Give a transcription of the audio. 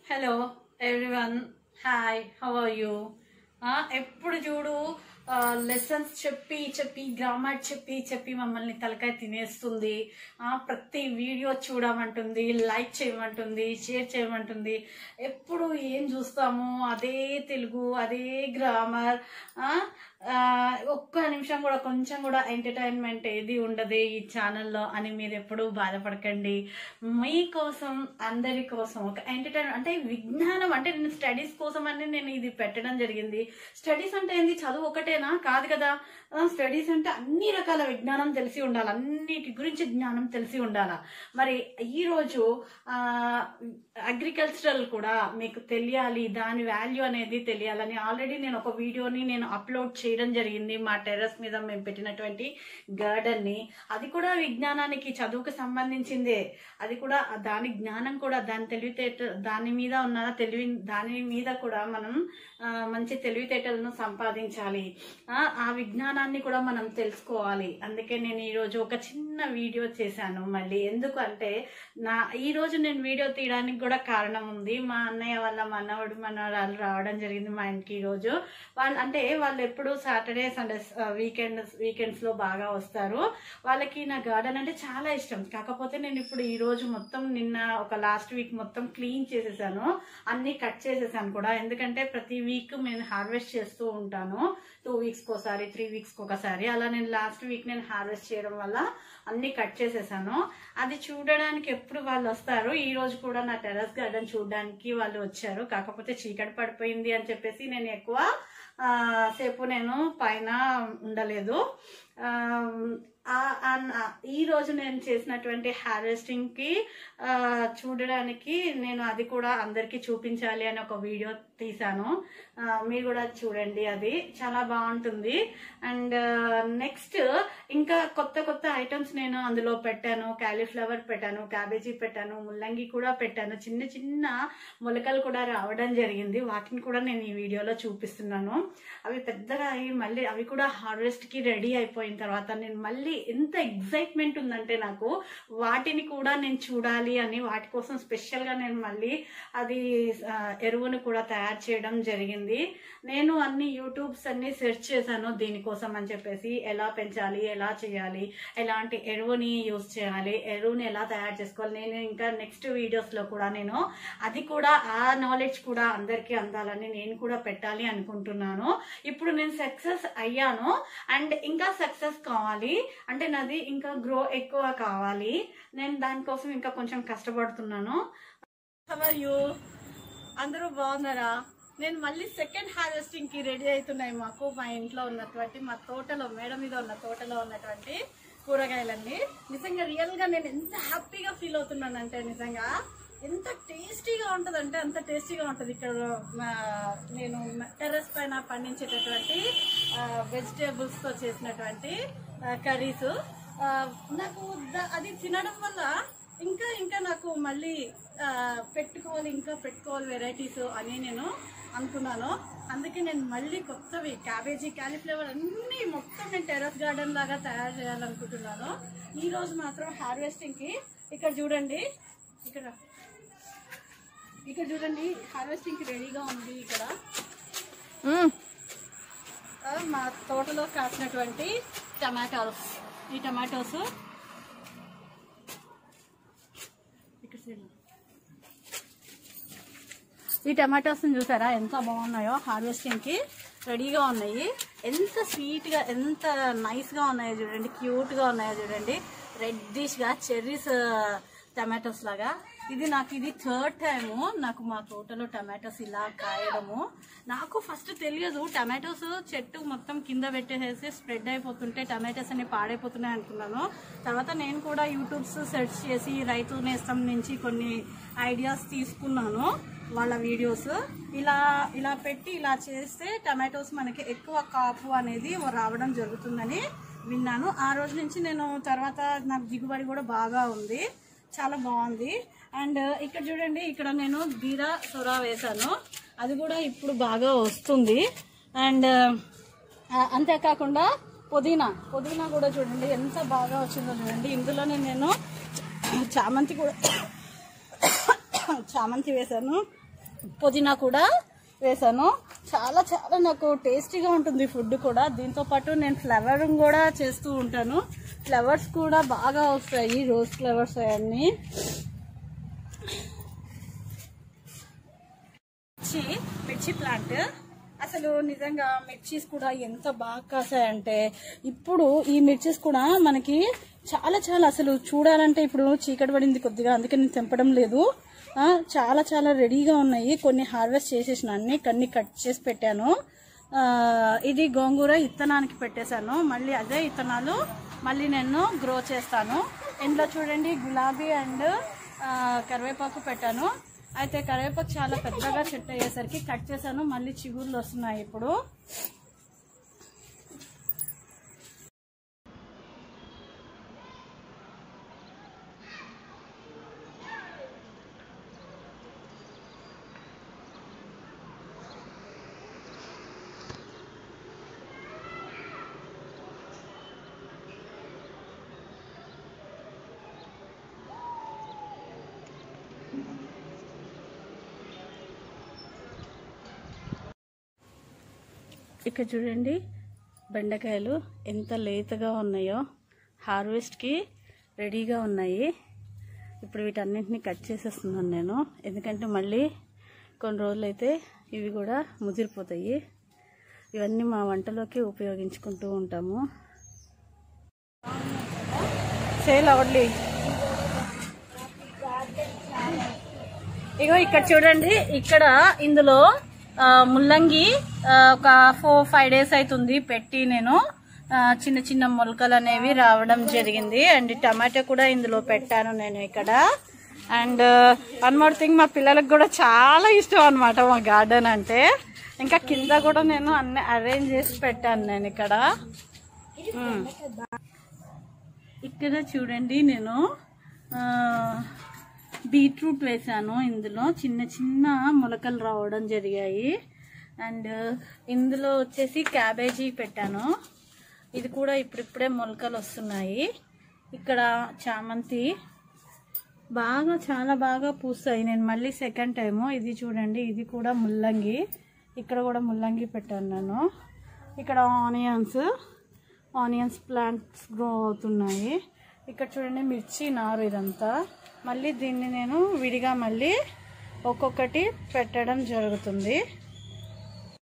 Hello everyone hi how are you ఎప్పుడు చూడు lessons చెప్పి చెప్పి గ్రామర్ చెప్పి చెప్పి మమ్మల్ని తలకాయ తినేస్తుంది ఆ, ప్రతి వీడియో చూడమంటుంది లైక్ చేయమంటుంది షేర్ చేయమంటుంది ఎప్పుడు ఏం చూస్తాము అదే తెలుగు అదే గ్రామర్ ఒక్క నిమిషం కూడా కొంచెం కూడా ఎంటర్టైన్మెంట్ ఏది ఉండదు ఈ ఛానల్లో అని మీరు ఎప్పుడు బాధపడకండి మీకోసం అందరి కోసం ఒక ఎంటర్టైన్మెంట్ అంటే విజ్ఞానం అంటే నేను స్టడీస్ కోసం అని నేను ఇది పెట్టడం జరిగింది స్టడీస్ అంటే ఏంది చదువు ఒకటేనా కాదు కదా స్టడీస్ అంటే అన్ని రకాల విజ్ఞానం తెలిసి ఉండాలి అన్నిటి గురించి జ్ఞానం తెలిసి ఉండాలా మరి ఈరోజు అగ్రికల్చరల్ కూడా మీకు తెలియాలి దాని వాల్యూ అనేది తెలియాలని ఆల్రెడీ నేను ఒక వీడియోని నేను అప్లోడ్ చేయడం జరిగింది మా టెర్రస్ మీద మేము పెట్టినటువంటి గార్డెన్ ని అది కూడా విజ్ఞానానికి చదువుకు సంబంధించిందే అది కూడా దాని జ్ఞానం కూడా దాని తెలివితేట దాని మీద ఉన్న తెలివి దాని మీద కూడా మనం ఆ, మంచి తెలివితేటలను సంపాదించాలి ఆ, ఆ విజ్ఞానాన్ని కూడా మనం తెలుసుకోవాలి అందుకే నేను ఈరోజు ఒక చిన్న వీడియో చేశాను మళ్ళీ ఎందుకంటే నా ఈ రోజు నేను వీడియో తీయడానికి కూడా కారణం ఉంది మా అన్నయ్య వాళ్ళ మనవడు మనవరాలు రావడం జరిగింది మా ఇంటికి ఈ రోజు వాళ్ళు అంటే వాళ్ళు ఎప్పుడు సాటర్డే సండే వీకెండ్ వీకెండ్స్ లో బాగా వస్తారు వాళ్ళకి నా గార్డెన్ అంటే చాలా ఇష్టం కాకపోతే నేను ఇప్పుడు ఈ రోజు మొత్తం నిన్న ఒక లాస్ట్ వీక్ మొత్తం క్లీన్ చేసేసాను అన్ని కట్ చేసేసాను కూడా ఎందుకంటే ప్రతి వీక్ నేను హార్వెస్ట్ చేస్తూ ఉంటాను టూ వీక్స్ ఒకసారి త్రీ వీక్స్ ఒకసారి అలా నేను లాస్ట్ వీక్ నేను హార్వెస్ట్ చేయడం వల్ల అన్ని కట్ చేసేసాను అది చూడడానికి ఎప్పుడు వాళ్ళు వస్తారు ఈ రోజు కూడా నా టెర్రస్ గార్డెన్ చూడడానికి వాళ్ళు వచ్చారు కాకపోతే చీకటి పడిపోయింది అని చెప్పేసి నేను ఎక్కువ ఆ, సేపు నేను పైన ఉండలేదు ఆ, ఆ- ఆ- ఈ రోజు నేను చేసినటువంటి హార్వెస్టింగ్ కి ఆ, చూడడానికి నేను అది కూడా అందరికి చూపించాలి అని ఒక వీడియో తీసాను ఆ, మీరు కూడా చూడండి అది చాలా బాగుంటుంది అండ్ నెక్స్ట్ ఇంకా కొత్త కొత్త ఐటమ్స్ నేను అందులో పెట్టాను క్యాలీఫ్లవర్ పెట్టాను క్యాబేజీ పెట్టాను ముల్లంగి కూడా పెట్టాను చిన్న చిన్న మొలకలు కూడా రావడం జరిగింది వాటిని కూడా నేను ఈ వీడియోలో చూపిస్తున్నాను అవి పెద్దగా అయ్యి మళ్ళీ అవి కూడా హార్వెస్ట్ కి రెడీ అయిపోయిన తర్వాత నేను మళ్ళీ ఎంత ఎగ్జైట్మెంట్ ఉందంటే నాకు వాటిని కూడా నేను చూడాలి అని వాటి కోసం స్పెషల్ గా నేను మళ్ళీ అది ఆ, ఎరువును కూడా తయారు చేయడం జరిగింది నేను అన్ని యూట్యూబ్స్ అన్ని సెర్చ్ చేశాను దీనికోసం అని చెప్పేసి ఎలా పెంచాలి ఎలా చేయాలి ఎలాంటి ఎరువుని యూజ్ చేయాలి ఎరువుని ఎలా తయారు చేసుకోవాలి నేను ఇంకా నెక్స్ట్ వీడియోస్ లో కూడా నేను అది కూడా ఆ నాలెడ్జ్ కూడా అందరికీ అందాలని నేను కూడా పెట్టాలి అనుకుంటున్నాను ఇప్పుడు నేను సక్సెస్ అయ్యాను అండ్ ఇంకా సక్సెస్ కావాలి అంటే నాది ఇంకా గ్రో ఎక్కువ కావాలి నేను దానికోసం ఇంకా కొంచెం కష్టపడుతున్నాను యూ అందరూ బాగున్నారా నేను మళ్ళీ సెకండ్ హార్వెస్టింగ్ కి రెడీ అవుతున్నాయి మాకు మా ఇంట్లో ఉన్నటువంటి మా తోటలో మేడ మీద ఉన్న తోటలో ఉన్నటువంటి కూరగాయలన్నీ నిజంగా రియల్ గా నేను ఎంత హ్యాపీగా ఫీల్ అవుతున్నానంటే నిజంగా ఎంత టేస్టీగా ఉంటదంటే అంత టేస్టీగా ఉంటది ఇక్కడ మా నేను టెర్రస్ పైన పండించేటటువంటి వెజిటేబుల్స్ తో చేసినటువంటి కర్రీస్ నాకు ద- అది తినడం వల్ల ఇంకా ఇంకా నాకు మళ్ళీ ఆ, పెట్టుకోవాలి ఇంకా పెట్టుకోవాలి వెరైటీస్ అని నేను అనుకున్నాను అందుకే నేను మళ్ళీ కొత్తవి క్యాబేజీ క్యాలీఫ్లవర్ అన్ని మొత్తం నేను టెర్రస్ గార్డెన్ లాగా తయారు చేయాలనుకుంటున్నాను ఈ రోజు మాత్రం హార్వెస్టింగ్ కి ఇక్కడ చూడండి ఇక్కడ ఇక్కడ చూడండి హార్వెస్టింగ్ కి రెడీగా ఉంది ఇక్కడ ఆ, మా తోటలో కాసినటువంటి టమాటాస్ ఈ టమాటోస్ ఇక్కడ చూడండి. ఈ టమాటోస్ చూసారా ఎంత బాగున్నాయో హార్వెస్టింగ్ కి రెడీగా ఉన్నాయి ఎంత స్వీట్ గా ఎంత నైస్ గా ఉన్నాయో చూడండి క్యూట్ గా ఉన్నాయో చూడండి రెడ్డిష్ గా చెర్రీస్ టమాటోస్ లాగా ఇది నాకు ఇది థర్డ్ టైము నాకు మా తోటలో టమాటోస్ ఇలా కాయడము నాకు ఫస్ట్ తెలియదు టమాటోస్ చెట్టు మొత్తం కింద పెట్టేసేసి స్ప్రెడ్ అయిపోతుంటే టమాటోస్ అన్ని పాడైపోతున్నాయి అనుకున్నాను తర్వాత నేను కూడా యూట్యూబ్స్ సెర్చ్ చేసి రైతు నేస్తం నుంచి కొన్ని ఐడియాస్ తీసుకున్నాను వాళ్ళ వీడియోస్ ఇలా ఇలా పెట్టి ఇలా చేస్తే టమాటోస్ మనకి ఎక్కువ కాపు అనేది రావడం జరుగుతుందని విన్నాను ఆ రోజు నుంచి నేను తర్వాత నాకు దిగుబడి కూడా బాగా ఉంది చాలా బాగుంది అండ్ ఇక్కడ చూడండి ఇక్కడ నేను బీర సొరా వేశాను అది కూడా ఇప్పుడు బాగా వస్తుంది అండ్ అంతేకాకుండా పుదీనా పుదీనా కూడా చూడండి ఎంత బాగా వచ్చిందో చూడండి ఇందులోనే నేను చామంతి కూడా చామంతి వేశాను పుదీనా కూడా వేసాను చాలా చాలా నాకు టేస్టీగా ఉంటుంది ఫుడ్ కూడా దీంతో పాటు నేను ఫ్లవరింగ్ కూడా చేస్తూ ఉంటాను ఫ్లవర్స్ కూడా బాగా వస్తాయి రోజ్ ఫ్లవర్స్ అవన్నీ మిర్చి మిర్చి ప్లాంట్ అసలు నిజంగా మిర్చీస్ కూడా ఎంత బాగా కాసాయంటే ఇప్పుడు ఈ మిర్చీస్ కూడా మనకి చాలా చాలా అసలు చూడాలంటే ఇప్పుడు చీకటి పడింది కొద్దిగా అందుకే నేను తెంపడం లేదు ఆ, చాలా చాలా రెడీగా ఉన్నాయి కొన్ని హార్వెస్ట్ చేసేసిన అన్ని కొన్ని కట్ చేసి పెట్టాను ఆ, ఇది గోంగూర ఇత్తనానికి పెట్టేశాను మళ్ళీ అదే ఇత్తనాలు మళ్ళీ నేను గ్రో చేస్తాను ఇందులో చూడండి గులాబీ అండ్ కరివేపాకు పెట్టాను అయితే కరివేపాకు చాలా పెద్దగా చెట్టు అయ్యేసరికి కట్ చేశాను మళ్ళీ చిగుర్లు వస్తున్నాయి ఇప్పుడు ఇక్కడ చూడండి బెండకాయలు ఎంత లేతగా ఉన్నాయో హార్వెస్ట్కి రెడీగా ఉన్నాయి ఇప్పుడు వీటన్నింటినీ కట్ చేసేస్తున్నాను నేను ఎందుకంటే మళ్ళీ కొన్ని రోజులైతే ఇవి కూడా ముదిరిపోతాయి ఇవన్నీ మా వంటలోకి ఉపయోగించుకుంటూ ఉంటాము సేల్ అవడ్లీ ఇగో ఇక్కడ చూడండి ఇక్కడ ఇందులో ఆ, ముల్లంగి ఆ, ఒక ఫోర్ ఫైవ్ డేస్ అవుతుంది పెట్టి నేను ఆ, చిన్న చిన్న మొలకలు అనేవి రావడం జరిగింది అండ్ టమాటో కూడా ఇందులో పెట్టాను నేను ఇక్కడ అండ్ వన్ మోర్ థింగ్ మా పిల్లలకు కూడా చాలా ఇష్టం అనమాట మా గార్డెన్ అంటే ఇంకా కింద కూడా నేను అన్ని అరేంజ్ చేసి పెట్టాను నేను ఇక్కడ ఉమ్. ఇక్కడ చూడండి నేను ఆ, బీట్రూట్ వేసాను ఇందులో చిన్న చిన్న మొలకలు రావడం జరిగాయి అండ్ ఇందులో వచ్చేసి క్యాబేజీ పెట్టాను ఇది కూడా ఇప్పుడిప్పుడే మొలకలు వస్తున్నాయి ఇక్కడ చామంతి బాగా చాలా బాగా పూస్తాయి నేను మళ్ళీ సెకండ్ టైము ఇది చూడండి ఇది కూడా ముల్లంగి ఇక్కడ కూడా ముల్లంగి పెట్టాను నేను ఇక్కడ ఆనియన్స్ ఆనియన్స్ ప్లాంట్స్ గ్రో అవుతున్నాయి ఇక్కడ చూడండి మిర్చి నారు ఇదంతా మళ్ళీ దీన్ని నేను విడిగా మళ్ళీ ఒక్కొక్కటి పెట్టడం జరుగుతుంది